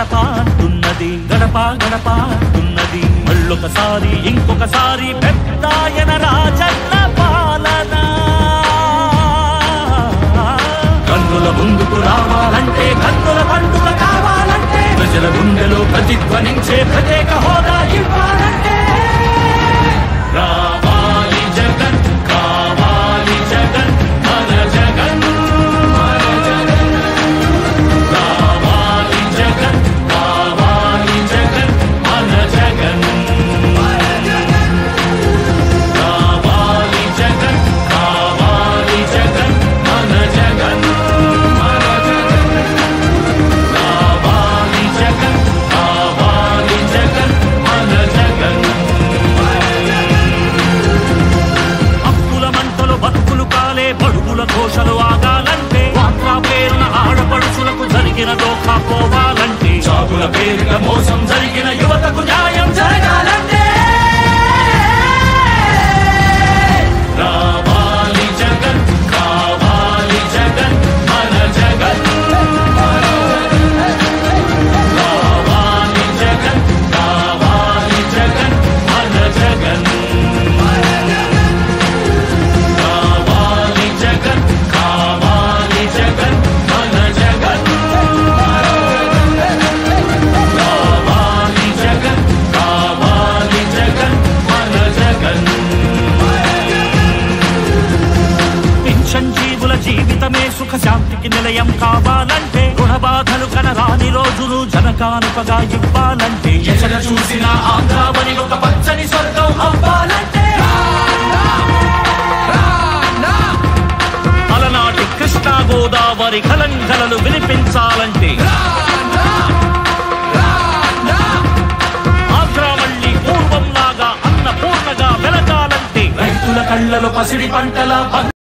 గడప అంటున్నది గడప గడప అంటున్నది మళ్ళొకసారి ఇంకొకసారి పెద్దాయన రాజన్న పాలన కన్నుల ముందుకు రావాలంటే కన్నుల పండుగ కావాలంటే ప్రజల గుండెలో ప్రతిధ్వనించే ప్రత్యేక హోదా ఇవ్వాలంటే రావాలి జగన్ కావాలి జగన్ మన జగన్ మన జగన్ కావాలి జగన్ కావాలి జగన్ మన జగన్ కావాలి జగన్ కావాలి జగన్ మన జగన్ మన జగన్ కావాలి జగన్ కావాలి జగన్ మన జగన్ అప్పుల మంటలు బతుకులు కాలే బడుగుల ఘోషలు ఆగాలంటే వాట్లా పేరున ఆడపడుచులకు జరిగిన దోఖా పోవాలంటే చాగుల పేరిట మోసం జరిగిన యువతకు న్యాయం జరగాలంటే రావాలి జగన్ కావాలి జగన్ మన జగన్ కావాలి జగన్ కావాలి జగన్ మన జగన్ కావాలి జగన్ కావాలి జగన్ మన జగన్ కావాలి జగన్ కావాలి జగన్ మన జగన్ పెన్షన్ జీవుల జీవితమే సుఖ శాంతికి నిలయం కావాలంటే రుణబాధలు కనరాని రోజులు జనకానుకగా ఇవ్వాలంటే ఎక్కడ చూసినా ఆంధ్రావని ఒక పచ్చని స్వర్గం అవ్వాలంటే అలనాటి కృష్ణా గోదావరి కలంకలలు వినిపించాలంటే ఆంధ్ర మళ్ళీ పూర్వంలాగా అన్నపూర్ణగా వెలగాలంటే రైతుల కళ్ళలో పసిడి పంటల